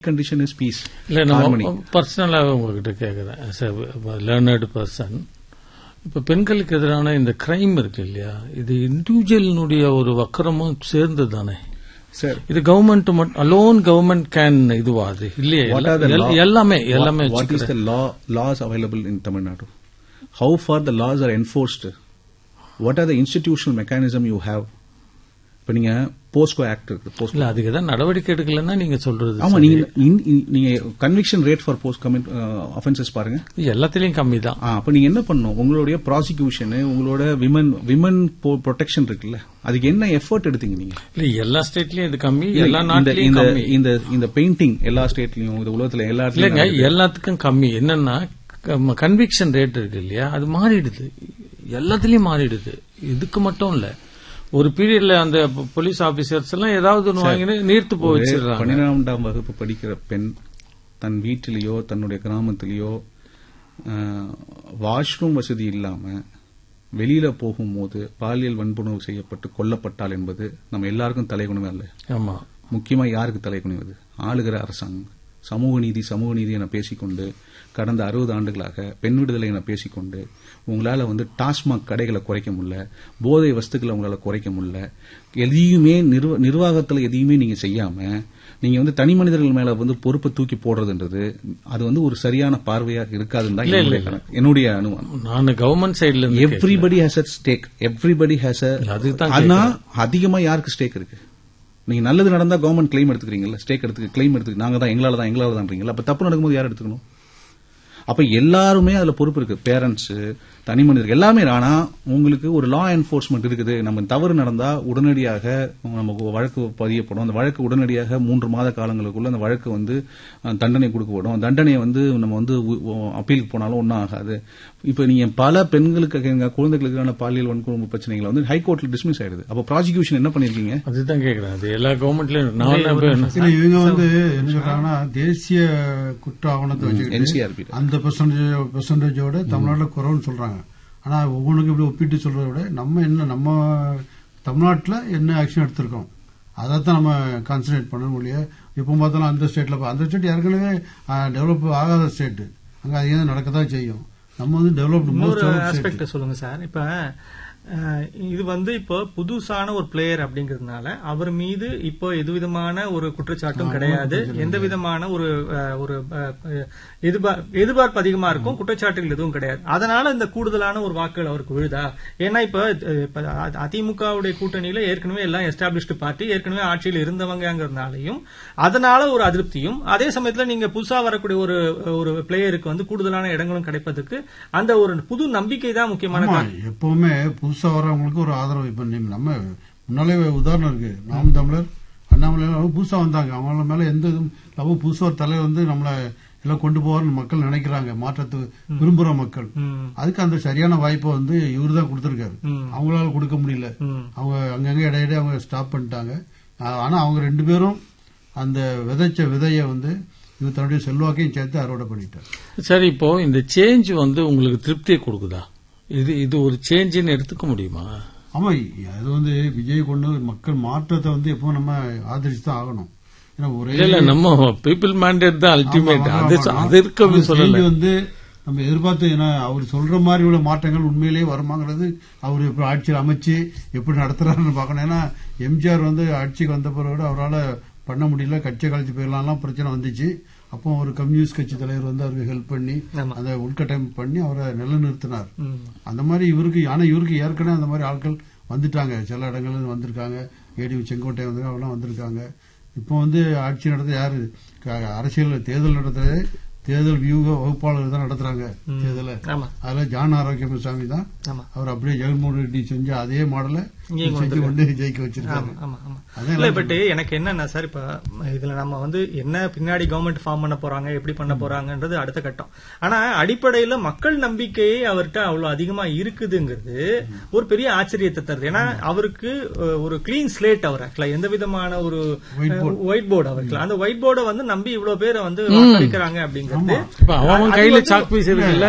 condition is peace, இல்ல harmony. நம்ம பர்சனலாக உங்ககிட்ட கேட்குறேன் as a லேர்னர்டு பர்சன் இப்ப பெண்களுக்கு எதிரான இந்த கிரைம் இருக்கு இல்லையா இது இண்டிவிஜுவலினுடைய ஒரு வக்கரமும் சேர்ந்து தானே Sir, இது கவர்மெண்ட் அலோன் கவர்மெண்ட் கேன் இதுவா அது இல்லையே what are the எல்லா- law- எல்லாமே எல்லாமே what, what is வச்சுக்கிறேன். the law laws available in Tamil Nadu? How far the laws are enforced? What are the institutional mechanism you have? இப்ப நீங்க Bosco act இருக்கு போஸ்கோ இல்ல அதுக்கு தான் நடவடிக்கை எடுக்கலன்னா நீங்க சொல்றது ஆமா சரி. நீங்க இன்- இன்- நீங்க conviction rate for post commit offences பாருங்க எல்லாத்துலயும் கம்மி தான் ஆ, அப்ப நீங்க என்ன பண்ணணும் உங்களுடைய ப்ராசிக்யூஷன் உங்களோட விமன் விமன் ப்ரொடெக்ஷன் இருக்குல்ல அதுக்கு என்ன எஃபர்ட் எடுத்தீங்க நீங்க இல்ல எல்லா ஸ்டேட்லயும் இது கம்மி இல்ல, எல்லா இந்த நாட்டிலயும் இந்த கம்மி இந்த இந்த பெயிண்டிங் எல்லா ஸ்டேட்லயும் இந்த உலகத்துல எல்லா இல்லைங்க இடத்துலயும் எல்லாத்துக்கும் கம்மி என்னன்னா கன்விக்ஷன் ரேட் இருக்கு இல்லையா அது மாறிடுது எல்லாத்துலயும் மாறிடுது இதுக்கு மட்டும் இல்ல ஒரு பீரியட்ல அந்த போலீஸ் ஆபீசர்ஸ் எல்லாம் ஏதாவது ஒண்ணு வாங்கி நீர்த்து போய் வச்சிடுறாங்க பன்னிரெண்டாம் வகுப்பு படிக்கிற பெண் தன் வீட்டிலேயோ தன்னுடைய கிராமத்திலேயோ வாஷ்ரூம் வசதி இல்லாம வெளியில போகும்போது பாலியல் வன்புணர்வு செய்யப்பட்டு கொல்லப்பட்டால் என்பது நம்ம எல்லாருக்கும் தலைகுணமே அல்ல ஆமா முக்கியமா யாருக்கு தலைகுனிவது ஆளுகிற அரசாங்கம் சமூக நீதி சமூக நீதி என பேசிக்கொண்டு கடந்த அறுபது ஆண்டுகளாக பெண் விடுதலை என பேசிக்கொண்டு உங்களால வந்து டாஸ்மாக் கடைகளை குறைக்க முடியல போதை வஸ்துக்களை உங்களால குறைக்க முடியல எதையுமே நிர்வ- நிர்வாகத்துல எதையுமே நீங்க செய்யாம நீங்க வந்து தனி மனிதர்கள் மேல வந்து பொறுப்பை தூக்கி போடுறதுன்றது அது வந்து ஒரு சரியான பார்வையாக இருக்காதுன்னு தான் என்னுடைய கணக்கு- என்னுடைய அனுமானம் நான் கவர்மெண்ட் சைடுல இருந்து everybody has a stake everybody has a அதுதான் ஆனா அதிகமா யாருக்கு ஸ்டேக் இருக்கு நீங்க நல்லது நடந்தா கவர்மெண்ட் கிளைம் எடுத்துக்கிறீங்கல்ல ஸ்டேக் எடுத்து கிளைம் எடுத்து நாங்க தான் எங்களால தான் எங்களால தான்றீங்கல்ல அப்ப தப்பு நடக்கும்போது யார் எடுத்துக்கணும் அப்ப எல்லாருமே அதுல பொறுப்பு இருக்கு பேரண்ட்ஸ் தனி மனிதர்கள் எல்லாமே ஆனா உங்களுக்கு ஒரு லா என்ஃபோர்ஸ்மெண்ட் இருக்குது நம்ம தவறு நடந்தா உடனடியாக நமக்கு வழக்கு பதியப்படும் அந்த வழக்கு உடனடியாக மூன்று மாத காலங்களுக்குள்ள அந்த வழக்கு வந்து அஹ், தண்டனை கொடுக்கப்படும் தண்டனையை வந்து நம்ம வந்து அப்பீலுக்கு போனாலும் ஒன்றும் ஆகாது இப்ப நீங்க பல பெண்களுக்கு எங்க குழந்தைகளுக்கான பாலியல் வன்கொடுமை பிரச்சனைகளை வந்து ஹைகோர்ட்ல டிஸ்மிஸ் ஆயிடுது அப்ப ப்ராசிக்யூஷன் என்ன பண்ணிருக்கீங்க அதுதான் கேக்குறேன் அது எல்லா கவர்மெண்ட்லயும் நான் என்ன- இல்ல இவங்க வந்து என்ன சொல்றாங்கன்னா தேசிய குற்ற ஆவணத்தை வச்சுக்கிட்டு என்சிஆர்பி அந்த பெர்சன்டேஜ் பெர்சன்டேஜோட தமிழ்நாட்டுல குறைவுன்னு சொல்றாங்க ஆனா ஒவ்வொன்றுக்கும் இப்படி ஒப்பிட்டு சொல்றதை விட நம்ம என்ன நம்ம தமிழ்நாட்டுல என்ன ஆக்ஷன் எடுத்திருக்கோம் அதைத்தான் நம்ம கான்சன்ட்ரேட் பண்ணணும் ஒழிய எப்போ பார்த்தாலும் அந்த ஸ்டேட்ல பா- அந்த ஸ்டேட் ஏற்கனவே டெவலப் ஆகாத ஸ்டேட் அங்க அது ஏன் நடக்க தான் செய்யும் நம்ம வந்து டெவலப்டு மோஸ்ட் இன்னொரு டெவலப் ஸ்டேட் ஆஸ்பெக்ட் சொல்லுங்க சார் இப்ப அஹ், இது வந்து இப்போ புதுசான ஒரு பிளேயர் அப்படிங்கறதுனால அவர் மீது இப்போ எது விதமான ஒரு குற்றச்சாட்டும் கிடையாது எந்த விதமான ஒரு அஹ், ஒரு அஹ், எதிர்பார்- எதிர்பார்ப்பு அதிகமா இருக்கும் குற்றச்சாட்டுகள் எதுவும் கிடையாது அதனால இந்த கூடுதலான ஒரு வாக்குகள் அவருக்கு விழுதா ஏன்னா இப்ப அஹ், இப்ப அ- அதிமுகவுடைய கூட்டணியில ஏற்கனவே எல்லாம் எஸ்டாப்ளிஷ்டு பார்ட்டி ஏற்கனவே ஆட்சியில் இருந்தவங்கிறதுனாலையும் அதனால ஒரு அதிருப்தியும் அதே சமயத்துல நீங்க புதுசா வரக்கூடிய ஒரு ஒரு பிளேயருக்கு வந்து கூடுதலான இடங்களும் கிடைப்பதற்கு அந்த ஒரு புது நம்பிக்கை தான் முக்கியமான ஆமா காரணம். எப்பவுமே புதுசா வர்றவங்களுக்கு ஒரு ஆதரவு இப்ப நீ- நம்ம முன்னாலே உதாரணம் இருக்கு நாம் தமிழர் அண்ணாமலை எல்லாம் புதுசா வந்தாங்க அவங்க மேல எந்த இதுவும் நம்ம புதுசா ஒரு தலைவர் வந்து நம்மள எல்லாம் கொண்டு போவார்னு மக்கள் நினைக்கிறாங்க மாற்றத்துக்கு விரும்புற மக்கள் ம், அதுக்கு அந்த சரியான வாய்ப்பை வந்து இவரு தான் கொடுத்திருக்காரு ம், அவங்களால கொடுக்க முடியல ம். அவங்க அங்கங்க இடையிடையே அவங்க ஸ்டாப் பண்ணிட்டாங்க ஆ- ஆனா அவங்க ரெண்டு பேரும் அந்த விதைச்ச விதைய வந்து இவர் தன்னுடைய செல்வாக்கையும் சேர்த்து அறுவடை பண்ணிட்டார் சரி இப்போ இந்த சேஞ்ச் வந்து உங்களுக்கு திருப்தியை கொடுக்குதா இது இது ஒரு சேஞ்சுன்னு எடுத்துக்க முடியுமா ஆமா அது வந்து விஜய் கொண்டு வந்து மக்கள் மாற்றத்தை வந்து எப்பவும் நம்ம ஆதரிச்சு தான் ஆகணும் ஏன்னா ஒரே இல்ல இல்ல நம்ம பீப்புள் மேண்டேட் தான் அல்டிமேட் ஆமா, அது ஆமா, அது இருக்க அந்த சொல்லல change வந்து நம்ம எதிர்பார்த்து ஏன்னா அவர் சொல்ற மாதிரி உள்ள மாற்றங்கள் உண்மையிலேயே வருமாங்கிறது அவர் எப்படி ஆட்சியில் அமைச்சு எப்படி நடத்துறாருன்னு பார்க்கணும் ஏன்னா எம்ஜிஆர் வந்து ஆட்சிக்கு வந்த பிறகு அவரால் பண்ண முடியல கட்சி கழிச்சு போயிடலாம் பிரச்சனை வந்துச்சு அப்போ ஒரு கம்யூனிஸ்ட் கட்சி தலைவர் வந்து அவருக்கு ஹெல்ப் பண்ணி ஆமா. அந்த உள்கட்டமைப்பு பண்ணி அவரை நிலைநிறுத்தினார் ம். அந்த மாதிரி இவருக்கு ஆனா இவருக்கு ஏற்கனவே அந்த மாதிரி ஆட்கள் வந்துட்டாங்க சில இடங்கள்ல இருந்து வந்திருக்காங்க ஏடி செங்கோட்டை வந்து அவெல்லாம் வந்திருக்காங்க இப்போ வந்து ஆட்சி நடத்த யாரு க- அரசியல் தேர்தல் நடத்துறது தேர்தல் வியூக வகுப்பாளர் தான் நடத்துறாங்க ம். தேர்தலை ஆமா அதுல ஜான் ஆரோக்கியசாமி தான் ஆமா அவர் அப்படியே ஜெகன்மோகன் ரெட்டி செஞ்ச அதே மாடலை இங்கேயும் செஞ்சு கொண்டு ஜெயிக்க வச்சிருக்காரு ஆமா ஆமா ஆமா அதான் இல்ல பட் எனக்கு என்னன்னா சார் இப்ப இதுல நம்ம வந்து என்ன பின்னாடி கவர்மெண்ட் ஃபார்ம் பண்ண போறாங்க எப்படி பண்ண போறாங்கன்றது அடுத்த கட்டம் ஆனா அடிப்படையில மக்கள் நம்பிக்கையே அவர்கிட்ட அவ்வளவு அதிகமா இருக்குதுங்கிறது ஒரு பெரிய ஆச்சரியத்தை தருது ஏன்னா அவருக்கு அஹ், ஒரு கிளீன் ஸ்லேட் அவர் ஆக்சுவலா எந்த விதமான ஒரு White board. ஒயிட் போர்டு அவருக்கு அந்த ஒயிட் போர்டை வந்து நம்பி இவ்வளவு பேரை வந்து வாக்களிக்கிறாங்க அப்படிங்கிறது இப்ப அவன் அது கையில வந்து- சாக் பீஸ் இருக்குல்ல